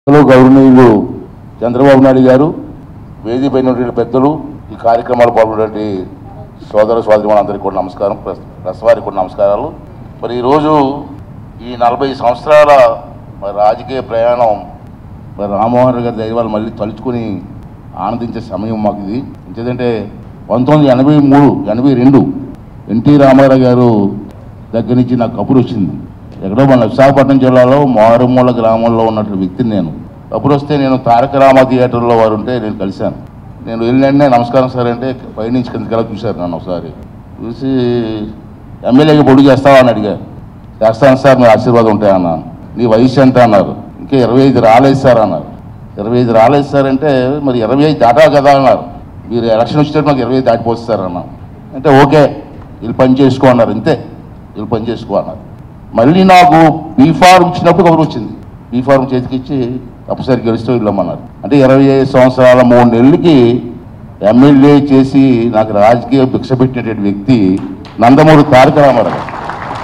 Hello గౌరవనీయులు చంద్రబాబు నాయుడు గారు వేదికపై ఉన్నటువంటి పెద్దలు ఈ కార్యక్రమాలు పాల్గొనేటువంటి సోదర సోదరిమణులందరికీ కూడా నమస్కారం ప్రెస్ ప్రెస్ వారికి కూడా నమస్కారాలు మరి ఈరోజు ఈ నలభై సంవత్సరాల మరి రాజకీయ ప్రయాణం మరి రామ్మోహన్ రావు గారి దైవాలు మళ్ళీ తలుచుకొని ఆనందించే సమయం మాకు ఇది ఎందుకంటే పంతొమ్మిది ఎనభై మూడు ఎనభై రెండు ఎన్టీ రామారావు గారు దగ్గర నుంచి నాకు కబురు వచ్చింది ఎక్కడో మన విశాఖపట్నం జిల్లాలో మారుమూల గ్రామంలో ఉన్నటువంటి వ్యక్తిని నేను కబురు వస్తే నేను తారక రామ థియేటర్లో వారు ఉంటే నేను కలిశాను నేను వెళ్ళిన నమస్కారం సార్ అంటే పైనుంచి కిందకెలా చూశారు నన్ను ఒకసారి చూసి ఎమ్మెల్యేకి పొడి చేస్తావా అని అడిగారు చేస్తాను సార్ మీ ఆశీర్వాదం ఉంటాయి అన్నాను నీ వయసు ఎంత అన్నారు ఇంకా ఇరవై ఐదు రాలేదు సార్ అన్నారు ఇరవై ఐదు రాలేదు సార్ అంటే మరి ఇరవై ఐదు దాటా కదా అన్నారు మీరు ఎలక్షన్ వచ్చేటప్పుడు నాకు ఇరవై ఐదు దాటిపోస్తారు అన్నాను అంటే ఓకే వీళ్ళు పని చేసుకో అన్నారు అంతే వీళ్ళు పని చేసుకో అన్నారు మళ్ళీ నాకు బీ ఫార్మ్ ఇచ్చినప్పుడు కబురు వచ్చింది బీ ఫార్మ్ చేతికి ఇచ్చి తప్పనిసరి గెలుస్తూ వెళ్ళమన్నారు అంటే ఇరవై ఐదు సంవత్సరాల మూడు నెలలకి ఎమ్మెల్యే చేసి నాకు రాజకీయ భిక్ష పెట్టినటువంటి వ్యక్తి నందమూరి తారక రామారావు గారు.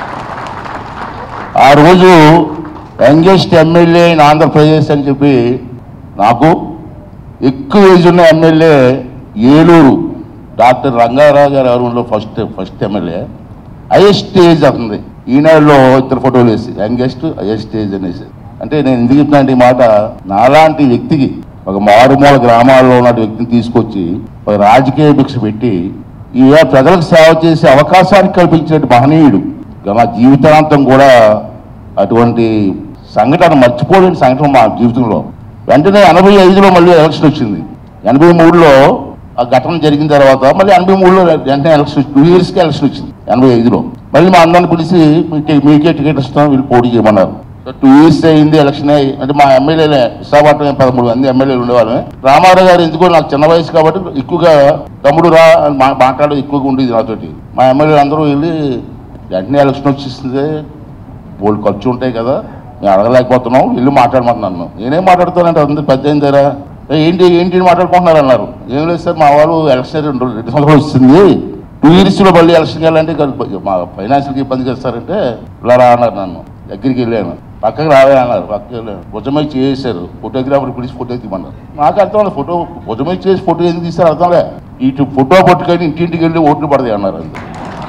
ఆ రోజు యంగెస్ట్ ఎమ్మెల్యే ఇన్ ఆంధ్రప్రదేశ్ అని చెప్పి నాకు ఎక్కువ ఏజ్ ఉన్న ఎమ్మెల్యే ఏలూరు డాక్టర్ రంగారావు గారు ఎవరు first first MLA highest age అవుతుంది ఈనాడులో ఇద్దరు ఫోటోలు వేసి యంగెస్ట్ హైయెస్ట్ ఏజ్ అనేసి అంటే నేను ఎందుకు చెప్తున్నా అంటే ఈ మాట నాలాంటి వ్యక్తికి ఒక మారుమూల గ్రామాల్లో ఉన్న వ్యక్తిని తీసుకొచ్చి ఒక రాజకీయ భిక్ష పెట్టి ఈ ప్రజలకు సేవ చేసే అవకాశాన్ని కల్పించిన మహనీయుడు ఇక నా జీవితాంతం కూడా అటువంటి సంఘటన మర్చిపోలేని సంఘటన మా జీవితంలో వెంటనే ఎనభై ఐదులో మళ్ళీ ఎలక్షన్ వచ్చింది ఎనభై మూడులో ఆ ఘటన జరిగిన తర్వాత మళ్ళీ ఎనభై మూడులో వెంటనే ఎలక్షన్ టూ ఇయర్స్కి ఎలక్షన్ వచ్చింది ఎనభై ఐదులో మళ్ళీ మా అందరిని పిలిచి "మీకే- మీకే టికెట్ ఇస్తాం వీళ్ళు పోటీ చేయమన్నారు టూ ఇయర్స్ అయింది ఎలక్షన్ అయ్యి అంటే మా ఎమ్మెల్యేలే విశాఖపట్నం పదమూడు మంది ఎమ్మెల్యేలు ఉండేవాళ్ళమే రామారావు గారు ఎందుకో నాకు చిన్న వయసు కాబట్టి ఎక్కువగా తమ్ముడు రా అని మా మాట్లాడేది ఎక్కువగా ఉండేది నాతోటి మా ఎమ్మెల్యేలు అందరూ వెళ్ళి వెంటనే ఎలక్షన్ వచ్చేసింది బోల్డ్ ఖర్చు ఉంటాయి కదా నేను అడగలేకపోతున్నాం వెళ్ళి మాట్లాడమంటున్నాను నేనేం మాట్లాడుతానంటే అందరు పెద్ద అయిన దగ్గర ఏంటి ఏంటి అని మాట్లాడుకుంటున్నారు అన్నారు ఏం లేదు సార్ మా వాళ్ళు ఎలక్షన్ రెండు రెండు సంవత్సరాలు వస్తుంది టూ ఇయర్స్లో మళ్ళీ ఎలక్షన్కి వెళ్ళాలంటే ఇక మా ఫైనాన్షియల్కి ఇబ్బంది చేస్తారంటే ఇలా రా అన్నారు నన్ను దగ్గరికి వెళ్ళాను పక్కకి రావే అన్నారు పక్కకి వెళ్ళాను భుజమై చేశారు ఫోటోగ్రాఫర్ పిలిచి ఫోటో తీయమన్నారు నాకు అర్థం లేదు ఫోటో భుజమై చేసి ఫోటో ఎందుకు తీస్తారు అర్థంలే ఇటు ఫోటో పట్టుకొని ఇంటింటికి వెళ్ళి ఓట్లు పడతాయి అన్నారు అంతే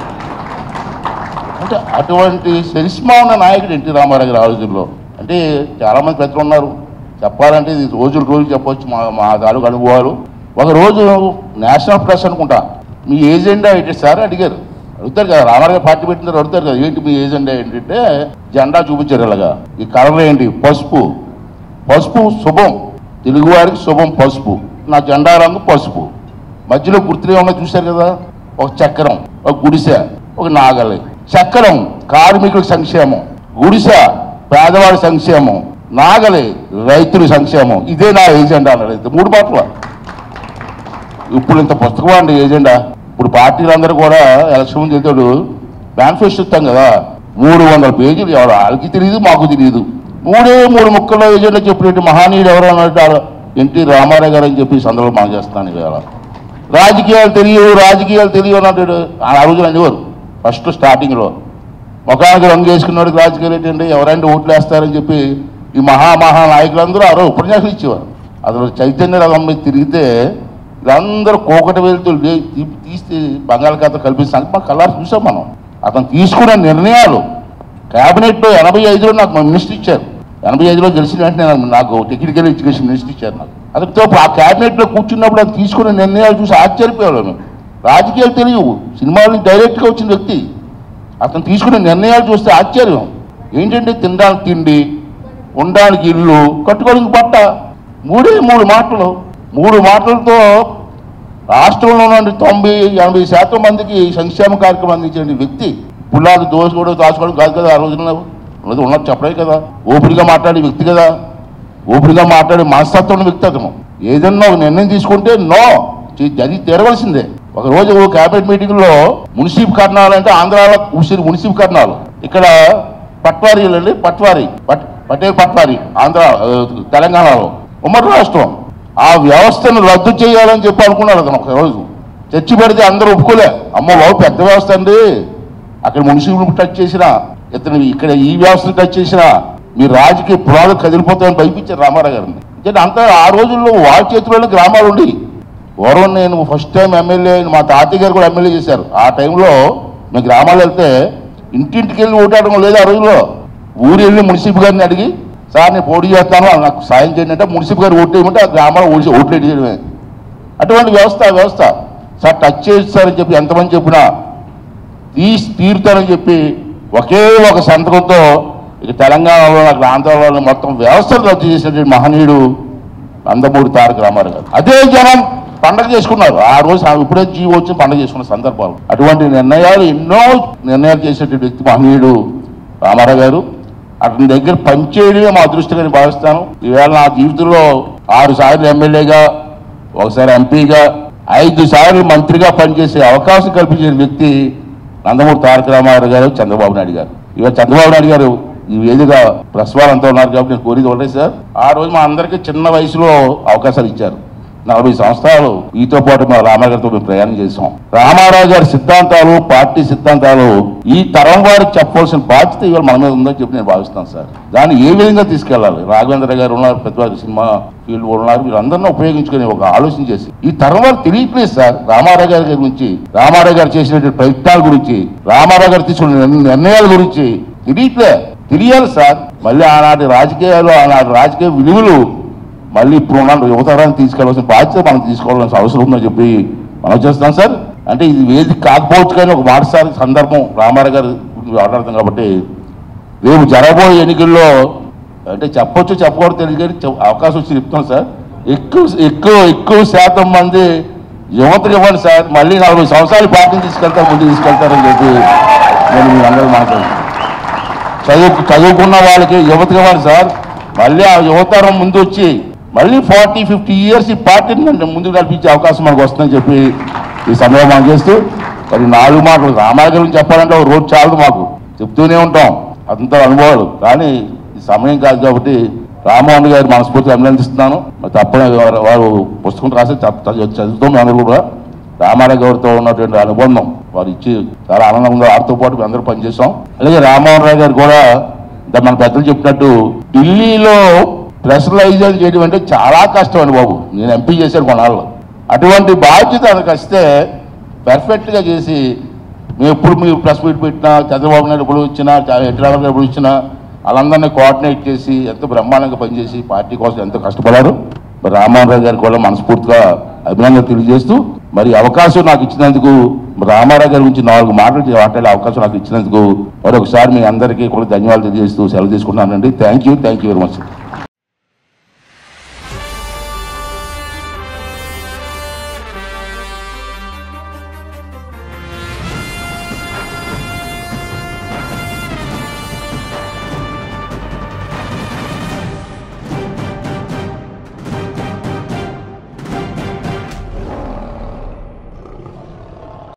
అంటే అటువంటి చరిష్మా ఉన్న నాయకుడు ఎన్టీ రామారావు గారు ఆ రోజుల్లో అంటే చాలామంది పెద్దలు ఉన్నారు చెప్పాలంటే ఇది రోజులు రోజులు చెప్పొచ్చు మా మా తాలూకు అనుభవాలు ఒక రోజు నేషనల్ ప్రెస్ అనుకుంటా మీ ఏజెండా ఏంటి సార్ అడిగారు అడుగుతారు కదా రామారావు గారు పార్టీ పెట్టిన తర్వాత అడుగుతారు కదా ఏంటి మీ ఏజెండా ఏంటంటే జెండా చూపించారు ఇలాగా ఈ కలర్ ఏంటి పసుపు పసుపు శుభం తెలుగువారికి శుభం పసుపు నా జెండా రంగు పసుపు మధ్యలో గుర్తులు ఏమన్నా చూశారు కదా ఒక చక్రం ఒక గుడిసె ఒక నాగలి చక్రం కార్మికుల సంక్షేమం గుడిసె పేదవాడి సంక్షేమం నాగలి రైతుల సంక్షేమం ఇదే నా ఏజెండా అన్నాడు ఇంత మూడు మాటలు ఇప్పుడు ఇంత పుస్తకం అండి ఏజెండా ఇప్పుడు పార్టీలందరూ కూడా ఎలక్షన్ ముందు వెళ్తాడు మేనిఫెస్టో ఇస్తాం కదా మూడు వందల పేజీలు ఎవరు వాళ్ళకి తెలియదు మాకు తెలియదు మూడే మూడు ముక్కల్లో ఏజెండా చెప్పినట్టు మహానీయుడు ఎవరు అన్నట్టు ఎన్టీ రామారావు గారు అని చెప్పి ఈ సందర్భంలో మనం చేస్తాను ఇవాళ రాజకీయాలు తెలియవు రాజకీయాలు తెలియవు అన్నట్టు ఆ రోజులు అనేవారు ఫస్ట్ స్టార్టింగ్లో ముఖానికి రంగు వేసుకున్నవాడికి రాజకీయాలు ఏంటంటే ఎవరైనా ఓట్లు వేస్తారని చెప్పి ఈ మహా మహా నాయకులందరూ ఆ రోజు ఉపన్యాసాలు ఇచ్చేవారు అసలు చైతన్య రథం మీద తిరిగితే వీళ్ళందరూ కోకట వెళ్తూ లే- తీ- తీసి బంగాళాఖాత కల్పిస్తానికి మా కళ్ళారు చూసాం మనం అతను తీసుకున్న నిర్ణయాలు క్యాబినెట్లో ఎనభై ఐదులో నాకు మినిస్టర్ ఇచ్చారు ఎనభై ఐదులో గెలిచిన వెంటనే నాకు- నాకు టెక్నికల్ ఎడ్యుకేషన్ మినిస్టర్ ఇచ్చారు నాకు అతనితో ఆ క్యాబినెట్లో కూర్చున్నప్పుడు అది తీసుకున్న నిర్ణయాలు చూసి ఆశ్చర్యపోయాను రాజకీయాలు తెలియవు సినిమాలని డైరెక్ట్గా వచ్చిన వ్యక్తి అతను తీసుకునే నిర్ణయాలు చూస్తే ఆశ్చర్యం ఏంటంటే తినడానికి తిండి ఉండడానికి ఇల్లు కట్టుకోవడానికి బట్ట మూడే మూడు మాటలు మూడు మాటలతో రాష్ట్రంలో ఉన్న తొంభై ఎనభై శాతం మందికి సంక్షేమ కార్యక్రమం అందించే వ్యక్తి పుల్లాది దోసుకోవడం దాచుకోవడం కాదు కదా ఆ రోజున ఉన్నది ఉన్నది చెప్పడే కదా ఓపికగా మాట్లాడే వ్యక్తి కదా ఓపికగా మాట్లాడే మనస్తత్వం ఉన్న వ్యక్తి అతను ఏదన్నా ఒక నిర్ణయం తీసుకుంటే నో చే- అది తెరవలసిందే ఒక రోజు క్యాబినెట్ మీటింగ్ లో మున్సిపల్ కర్ణాలు అంటే ఆంధ్రాలో ఉసిరి మున్సిపల్ కర్ణాలు ఇక్కడ పట్వారీలు అండి పట్వారీ పట్ పటేల్ పట్వారీ ఆంధ్ర ఆ, తెలంగాణలో ఉమ్మడి రాష్ట్రం ఆ వ్యవస్థను రద్దు చేయాలని చెప్పి అనుకున్నారు అతను ఒక రోజు చర్చి పెడితే అందరూ ఒప్పుకోలే అమ్మ బాబు పెద్ద వ్యవస్థ అండి అక్కడ మున్సిపల్ టచ్ చేసినా ఇతను ఇక్కడ ఈ వ్యవస్థను టచ్ చేసినా మీ రాజకీయ పునాలు కదిలిపోతామని భయపించారు రామారావు గారిని అంటే అంత ఆ రోజుల్లో వాళ్ళ చేతిలోనే గ్రామాలు ఉండి పూర్వం నేను ఫస్ట్ టైం ఎమ్మెల్యే మా తాతయ్య గారు కూడా ఎమ్మెల్యే చేశారు ఆ టైంలో మేము గ్రామాలు వెళ్తే ఇంటింటికి వెళ్ళి ఓటాడడం లేదు ఆ రోజుల్లో ఊరు వెళ్ళి మున్సిపల్ గారిని అడిగి సార్ నేను పోటీ చేస్తాను నాకు సాయం చేయండి అంటే మున్సిపల్ గారు ఓటు వేయమంటే ఆ గ్రామాల్లో ఓటు ఓట్లు వేయడమే అటువంటి వ్యవస్థ ఆ వ్యవస్థ సార్ టచ్ చేస్తారని చెప్పి ఎంతమంది చెప్పినా తీసి తీరుతారని చెప్పి ఒకే ఒక సంతకంతో ఇక తెలంగాణలో నాకు ఆంధ్రలో మొత్తం వ్యవస్థను రద్దు చేసినటువంటి మహనీయుడు నందమూరి తారక రామారావు గారు అదే జనం పండగ చేసుకున్నారు ఆ రోజు ఆ ఇప్పుడే జీవో వచ్చి పండగ చేసుకున్న సందర్భాలు అటువంటి నిర్ణయాలు ఎన్నో నిర్ణయాలు చేసేటువంటి వ్యక్తి మహనీయుడు రామారావు గారు అతని దగ్గర పనిచేయడమే మా అదృష్టంగా భావిస్తాను ఈవేళ నా జీవితంలో ఆరు సార్లు ఎమ్మెల్యేగా ఒకసారి ఎంపీగా ఐదు సార్లు మంత్రిగా పనిచేసే అవకాశం కల్పించిన వ్యక్తి నందమూరి తారక రామారావు గారు చంద్రబాబు నాయుడు గారు ఇవాళ చంద్రబాబు నాయుడు గారు ఈ వేదిక ప్రెస్ వాళ్ళంతా ఉన్నారు కాబట్టి నేను కోరేది ఒకటే సార్ ఆ రోజు మా అందరికీ చిన్న వయసులో అవకాశాలు ఇచ్చారు నలభై సంవత్సరాలు మీతో పాటు మా రామారావు గారితో మేము ప్రయాణం చేసాం రామారావు గారి సిద్ధాంతాలు పార్టీ సిద్ధాంతాలు ఈ తరం వారికి చెప్పవలసిన బాధ్యత ఇవాళ మన మీద ఉందని చెప్పి నేను భావిస్తాను సార్ దాన్ని ఏ విధంగా తీసుకెళ్ళాలి రాఘవేంద్ర గారు ఉన్నారు పెద్ద సినిమా ఫీల్డ్ ఉన్నారు వీళ్ళందరినీ ఉపయోగించుకొని ఒక ఆలోచన చేసి ఈ తరం వారికి తెలియట్లేదు సార్ రామారావు గారి గురించి రామారావు గారు చేసినటువంటి ప్రయత్నాల గురించి రామారావు గారు తీసుకున్న నిర్ణ- నిర్ణయాల గురించి తెలియట్లే తెలియాలి సార్ మళ్ళీ ఆనాటి రాజకీయాలు ఆనాటి రాజకీయ విలువలు మళ్ళీ ఇప్పుడు ఉన్న యువతరాన్ని తీసుకెళ్లాల్సిన బాధ్యత మనం తీసుకోవాల్సిన అవసరం ఉందని చెప్పి మనం చేస్తాం సార్ అంటే ఇది వేదిక కాకపోవచ్చు కానీ ఒక మాటసారి సందర్భం రామారావు గారు గురించి మాట్లాడుతాం కాబట్టి రేపు జరగబోయే ఎన్నికల్లో అంటే చెప్పొచ్చు చెప్పకూడదు తెలియదు కానీ చెప్- అవకాశం వచ్చి చెప్తాను సార్ ఎక్కువ ఎక్కువ ఎక్కువ శాతం మంది యువతకు ఇవ్వండి సార్ మళ్ళీ నలభై సంవత్సరాలు పార్టీని తీసుకెళ్తారు ముందు తీసుకెళ్తారని చెప్పి నేను మీ అందరూ మాట్లాడుతున్నాను చదువు చదువుకున్న వాళ్ళకి యువతకి వాళ్ళు సార్ మళ్ళీ ఆ యువతరం ముందు వచ్చి మళ్ళీ ఫార్టీ ఫిఫ్టీ ఇయర్స్ ఈ పార్టీని నన్ను ముందుకు నడిపించే అవకాశం మనకు వస్తుందని చెప్పి ఈ సమయం మనం చేస్తూ మరి నాలుగు మాటలు రామారావు గురించి చెప్పాలంటే ఒక రోజు చాలదు మాకు చెప్తూనే ఉంటాం అంత అనుభవాలు కానీ ఈ సమయం కాదు కాబట్టి రామ్మోహన్ గారి మనస్ఫూర్తిగా అభినందిస్తున్నాను మరి తప్పని వారు- వారు పుస్తకం రాసి చ- చ- చదువుతాం అందరూ కూడా రామారావు గారితో ఉన్నటువంటి అనుబంధం వారు ఇచ్చి చాలా ఆనందంగా వారితో పాటు మేము అందరూ పనిచేసాం అలాగే రామ్మోహన్ రావు గారు కూడా ఇంత మన పెద్దలు చెప్పినట్టు ఢిల్లీలో ప్రెషరైజర్ చేయడం అంటే చాలా కష్టం అండి బాబు నేను ఎంపీ చేశాను కొన్నాళ్ళు అటువంటి బాధ్యత ఆయనకు వస్తే పర్ఫెక్ట్గా చేసి మేము ఎప్పుడు మీరు ప్రెస్ మీట్ పెట్టినా చంద్రబాబు నాయుడు ఎప్పుడు ఇచ్చినా ఎన్టీ రామారావు గారు ఎప్పుడు ఇచ్చినా వాళ్ళందరినీ కోఆర్డినేట్ చేసి ఎంతో బ్రహ్మాండంగా పనిచేసి పార్టీ కోసం ఎంతో కష్టపడారు మరి రామ్మోహన్ రావు గారికి కూడా మనస్ఫూర్తిగా అభినందన తెలియజేస్తూ మరి అవకాశం నాకు ఇచ్చినందుకు మరి రామారావు గారి గురించి నాలుగు మాటలు మాట్లాడే అవకాశం నాకు ఇచ్చినందుకు మరొకసారి మీ అందరికీ కూడా ధన్యవాదాలు తెలియజేస్తూ సెలవు తీసుకుంటున్నానండి thank you thank you very much